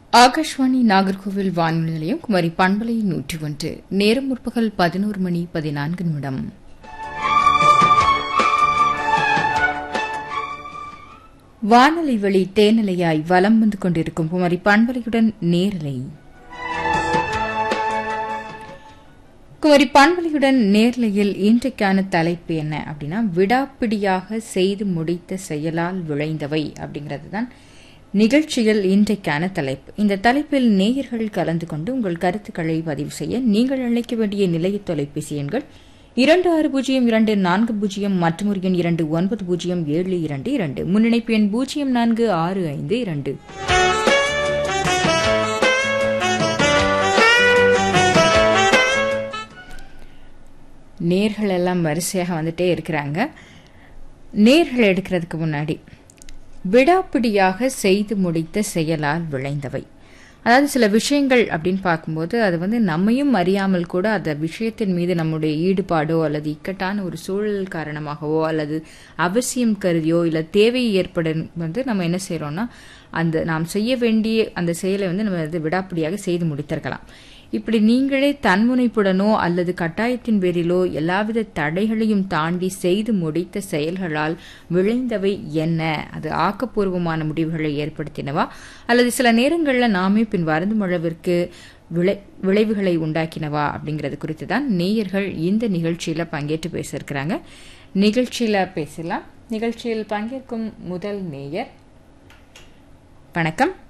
ஆகாஷ்வாணி நாகர்கோவில் வானொலி நிலையம் குமரி பண்பலை நூற்றி ஒன்று நேரம் முற்பகல் பதினோரு மணி பதினான்கு நிமிடம் வானொலி வழி தேனிலையாய் வலம் வந்து கொண்டிருக்கும் குமரி பண்பலையுடன் நேரலை குமரி பண்பலையுடன் நேர்லையில் இன்றைக்கான தலைப்பு என்ன அப்படின்னா விடாப்பிடியாக செய்து முடித்த செயலால் விளைந்தவை அப்படிங்கிறது தான் நிகழ்ச்சியில் இன்றைக்கான தலைப்பு இந்த தலைப்பில் நேயர்கள் கலந்து கொண்டு உங்கள் கருத்துக்களை பதிவு செய்ய நீங்கள் அழைக்க வேண்டிய நிலைய தொலைபேசி எண்கள் இரண்டு ஆறு பூஜ்ஜியம் இரண்டு நான்கு பூஜ்ஜியம் மற்றும் ஒரு எண் இரண்டு ஒன்பது பூஜ்ஜியம் ஏழு இரண்டு இரண்டு முன்னிணைப்பு எண் பூஜ்ஜியம் நான்கு ஆறு ஐந்து இரண்டு நேர்கள் எல்லாம் வரிசையாக வந்துட்டே இருக்கிறாங்க நேர்கள் எடுக்கிறதுக்கு முன்னாடி விடாப்பிடியாக செய்து முடித்த செயலால் விளைந்தவை அதாவது சில விஷயங்கள் அப்படின்னு பார்க்கும்போது அது வந்து நம்மையும் அறியாமல் கூட அந்த விஷயத்தின் மீது நம்முடைய ஈடுபாடோ அல்லது இக்கட்டான ஒரு சூழல் காரணமாகவோ அல்லது அவசியம் கருதியோ இல்லை தேவை ஏற்படும் வந்து நம்ம என்ன செய்கிறோம்னா அந்த நாம் செய்ய வேண்டிய அந்த செயலை வந்து நம்ம வந்து விடாப்பிடியாக செய்து முடித்திருக்கலாம் இப்படி நீங்களே தன்முனைப்புடனோ அல்லது கட்டாயத்தின் பேரிலோ எல்லாவித தடைகளையும் தாண்டி செய்து முடித்த செயல்களால் விளைந்தவை என்ன அது ஆக்கப்பூர்வமான முடிவுகளை ஏற்படுத்தினவா அல்லது சில நேரங்களில் நாமே பின் வருந்தும் அளவிற்கு விளை விளைவுகளை உண்டாக்கினவா அப்படிங்கிறது குறித்து தான் நேயர்கள் இந்த நிகழ்ச்சியில் பங்கேற்று பேசியிருக்கிறாங்க நிகழ்ச்சியில் பேசலாம் நிகழ்ச்சியில் பங்கேற்கும் முதல் நேயர் வணக்கம்